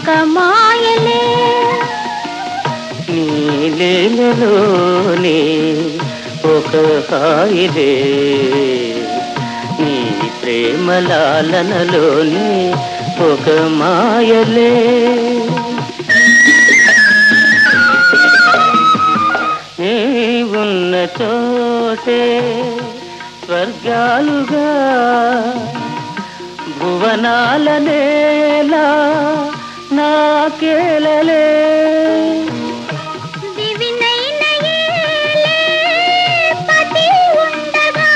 ఒక మాయలే నీలేలోనే ఒక హాయిలే నీ ప్రేమలాలనలోనే ఒక మాయలే నీ ఉన్న చోటే స్వర్గాలుగా భువనాల నేల నాకేలలే దివినైన ఏలే పతి ఉండగా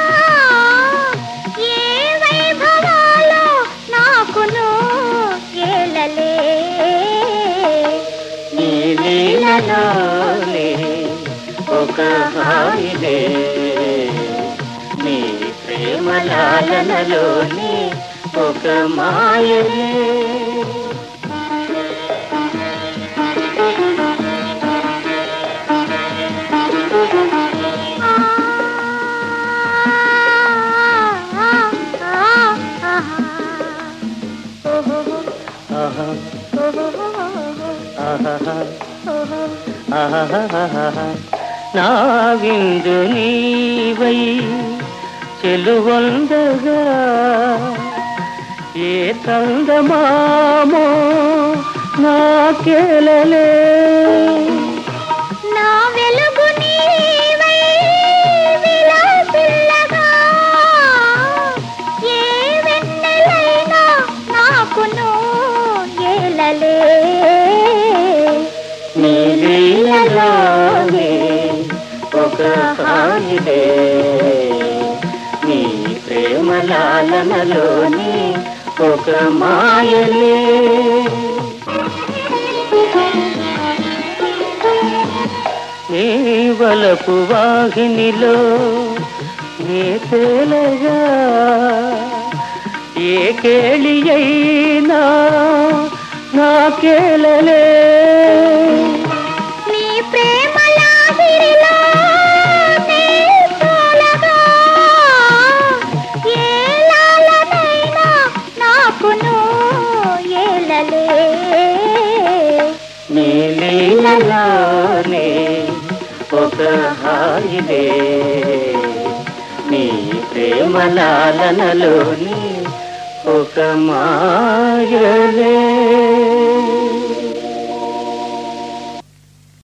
ఏ వైభవాలో నాకును ఏలలే నీ లీలలోనే ఒక హాయిలే నీ ప్రేమలాలనలోని ఒక మాయలే ఆ, ఆ, ఆ, ఆ, ఓహో, ఆహా ఓహో, ఆహా ఓహో. ఆహాహాహాహా. నా విందు నీవై చెలువొందగా ఏ తందమామో నాకేలలే నా వెలుగు నీవై విలాసిల్లగా ఏ వెన్నెలైనా నాకును ఏలలే నీ లీలలోనే ఒక హాయిలే నీ ప్రేమలాలనలోని ఒక మాయలే నీ వలపు వాహినిలో నే తేలగా ఏ కేళి అయినా నాకేలలే నీ ప్రేమ లాహిరిలో నే తోలగా ఏ లాలనైనా నాకును ఏలలే నీ లీలలోనే ఒక హాయిలే నీ ప్రేమలాలనలోని ఒక మాయలే